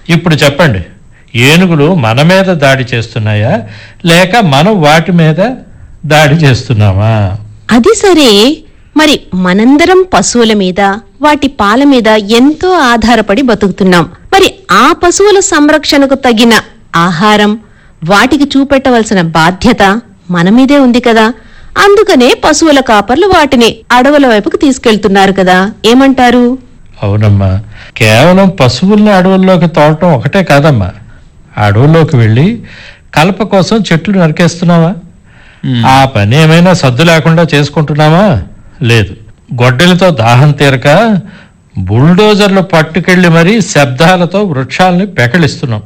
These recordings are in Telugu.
ఇప్పుడు చెప్పండి ఏనుగులు మన మీద దాడి చేస్తున్నాయా లేక మనం వాటి మీద దాడి చేస్తున్నామా అది సరే మరి మనందరం పశువుల మీద వాటి పాల మీద ఎంతో ఆధారపడి బతుకుతున్నాం మరి ఆ పశువుల సంరక్షణకు తగిన ఆహారం వాటికి చూపెట్టవలసిన బాధ్యత మన మీదే ఉంది కదా అందుకనే పశువుల కాపర్లు వాటిని అడవుల వైపుకు తీసుకెళ్తున్నారు కదా ఏమంటారు అవునమ్మా కేవలం పశువుల్ని అడవుల్లోకి తోడటం ఒకటే కాదమ్మా అడవుల్లోకి వెళ్ళి కలప కోసం చెట్లు నరికేస్తున్నావా ఆ పని ఏమైనా సద్దు లేకుండా చేసుకుంటున్నావా లేదు గొడ్డలితో దాహం తీరక బుల్డోజర్లు పట్టుకెళ్ళి మరీ శబ్దాలతో వృక్షాల్ని పెకలిస్తున్నాం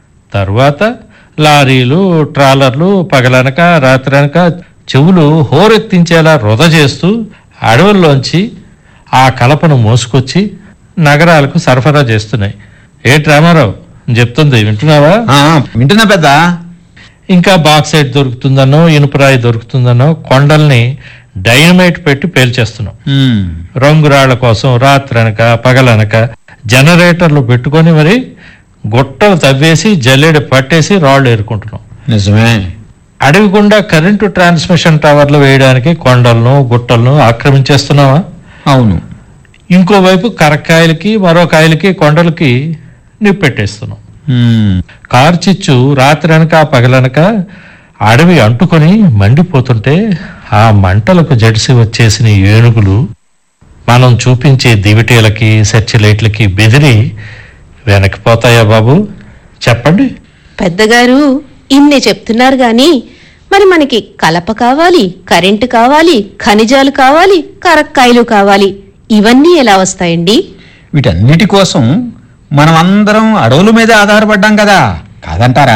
తరువాత లారీలు ట్రాలర్లు పగలనక రాత్రనక చెవులు హోరెత్తించేలా వృధ చేస్తూ అడవుల్లోంచి ఆ కలపను మోసుకొచ్చి నగరాలకు సరఫరా చేస్తున్నాయి ఏంటి రామారావు చెప్తుంది వింటున్నావా ఆ, వింటున్నా పెద్ద ఇంకా బాక్సైట్ దొరుకుతుందనో ఇనుపరాయి దొరుకుతుందనో కొండల్ని డైనమైట్ పెట్టి పేల్చేస్తున్నాం ఉమ్, రంగురాళ్ల కోసం రాత్రనక పగలనక జనరేటర్లు పెట్టుకొని మరి గుట్టలు తవ్వేసి జల్లెడ పట్టేసి రాళ్ళు ఏరుకుంటున్నాం నిజమే అడవి గుండా కరెంటు ట్రాన్స్మిషన్ టవర్లు వేయడానికి కొండలను గుట్టలను ఆక్రమించేస్తున్నావా అవును ఇంకోవైపు కరక్కాయలకి మరో కాయలకి కొండలకి నిప్పెట్టేస్తున్నాం ఉమ్, కార్చిచ్చు రాత్రనక పగలనక అడవి అంటుకొని మండిపోతుంటే ఆ మంటలకు జడిసి వచ్చేసిన ఏనుగులు మనం చూపించే దివిటీలకి సెర్చ్ లైట్లకి బెదిరి వెనక్కిపోతాయా బాబు చెప్పండి పెద్దగారు ఇన్నే చెప్తున్నారు గాని మరి మనకి కలప కావాలి కరెంటు కావాలి ఖనిజాలు కావాలి కరక్కాయలు కావాలి ఇవన్నీ ఎలా వస్తాయండి వీటన్నిటి కోసం మనం అందరం అడవుల మీద ఆధారపడ్డాం కదా కాదంటారా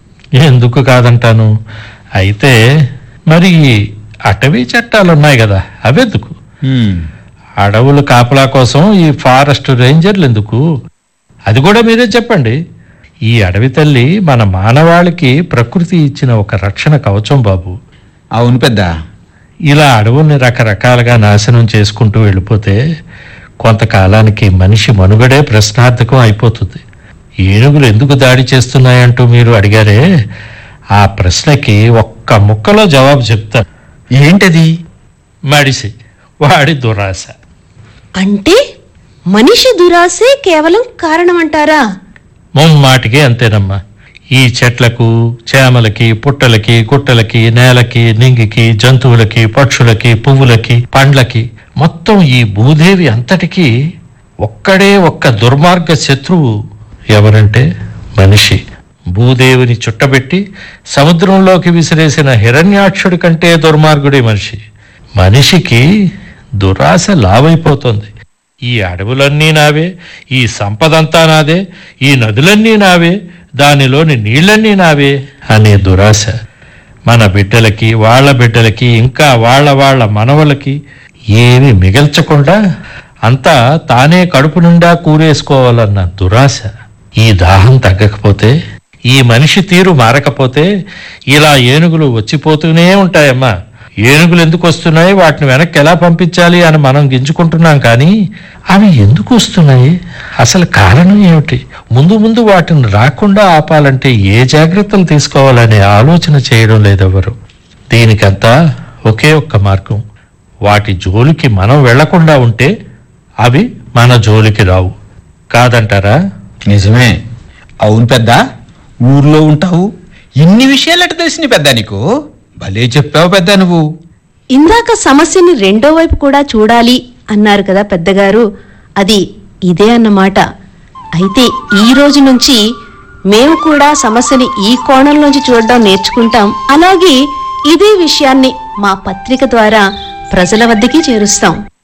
ఎందుకు కాదంటాను అయితే మరి అటవీ చట్టాలు ఉన్నాయి కదా అవెందుకు ఉమ్, అడవులు కాపలా కోసం ఈ ఫారెస్ట్ రేంజర్లు ఎందుకు అది కూడా మీరే చెప్పండి ఈ అడవి తల్లి మన మానవాళికి ప్రకృతి ఇచ్చిన ఒక రక్షణ కవచం బాబు అవును పెద్ద ఇలా అడవుల్ని రకరకాలుగా నాశనం చేసుకుంటూ వెళ్ళిపోతే కొంతకాలానికి మనిషి మనుగడే ప్రశ్నార్థకం అయిపోతుంది ఏనుగులు ఎందుకు దాడి చేస్తున్నాయంటూ మీరు అడిగారే ఆ ప్రశ్నకి ఒక్క ముక్కలో జవాబు చెప్తాను ఏంటది మడిసి వాడి దురాశ అంటే మనిషి దురాశే కేవలం కారణమంటారా ముమ్మాటికి అంతేనమ్మా ఈ చెట్లకు చేమలకి పుట్టలకి గుట్టలకి నేలకి నింగికి జంతువులకి పక్షులకి పువ్వులకి పండ్లకి మొత్తం ఈ భూదేవి అంతటికీ ఒక్కడే ఒక్క దుర్మార్గ శత్రువు ఎవరంటే మనిషి భూదేవిని చుట్టబెట్టి సముద్రంలోకి విసిరేసిన హిరణ్యాక్షుడి కంటే దుర్మార్గుడి మనిషి మనిషికి దురాశ లావైపోతుంది ఈ అడవులన్నీ నావే ఈ సంపదంతా నాదే ఈ నదులన్నీ నావే దానిలోని నీళ్ళన్నీ నావే అనే దురాశ మన బిడ్డలకి వాళ్ళ బిడ్డలకి ఇంకా వాళ్ళ వాళ్ళ మనవలకి ఏమి మిగల్చకుండా అంతా తానే కడుపు నిండా కూరేసుకోవాలన్న దురాశ ఈ దాహం తగ్గకపోతే ఈ మనిషి తీరు మారకపోతే ఇలా ఏనుగులు వచ్చిపోతూనే ఉంటాయమ్మా ఏనుగులు ఎందుకు వస్తున్నాయి వాటిని వెనక్కి ఎలా పంపించాలి అని మనం గింజుకుంటున్నాం కానీ అవి ఎందుకు వస్తున్నాయి అసలు కారణం ఏమిటి ముందు ముందు వాటిని రాకుండా ఆపాలంటే ఏ జాగ్రత్తలు తీసుకోవాలనే ఆలోచన చేయడం లేదెవరు దీనికంతా ఒకే ఒక్క మార్గం వాటి జోలికి మనం వెళ్లకుండా ఉంటే అవి మన జోలికి రావు కాదంటారా నిజమే అవును పెద్ద ఊర్లో ఉంటావు ఇన్ని విషయాలట తెలిసింది పెద్ద నీకు భలే చెప్పావు పెద్ద నువ్వు ఇందాక సమస్యని రెండో వైపు కూడా చూడాలి అన్నారు కదా పెద్దగారు అది ఇదే అన్నమాట అయితే ఈ రోజు నుంచి మేము కూడా సమస్యని ఈ కోణంలోంచి చూడడం నేర్చుకుంటాం అలాగే ఇదే విషయాన్ని మా పత్రిక ద్వారా ప్రజల వద్దకి చేరుస్తాం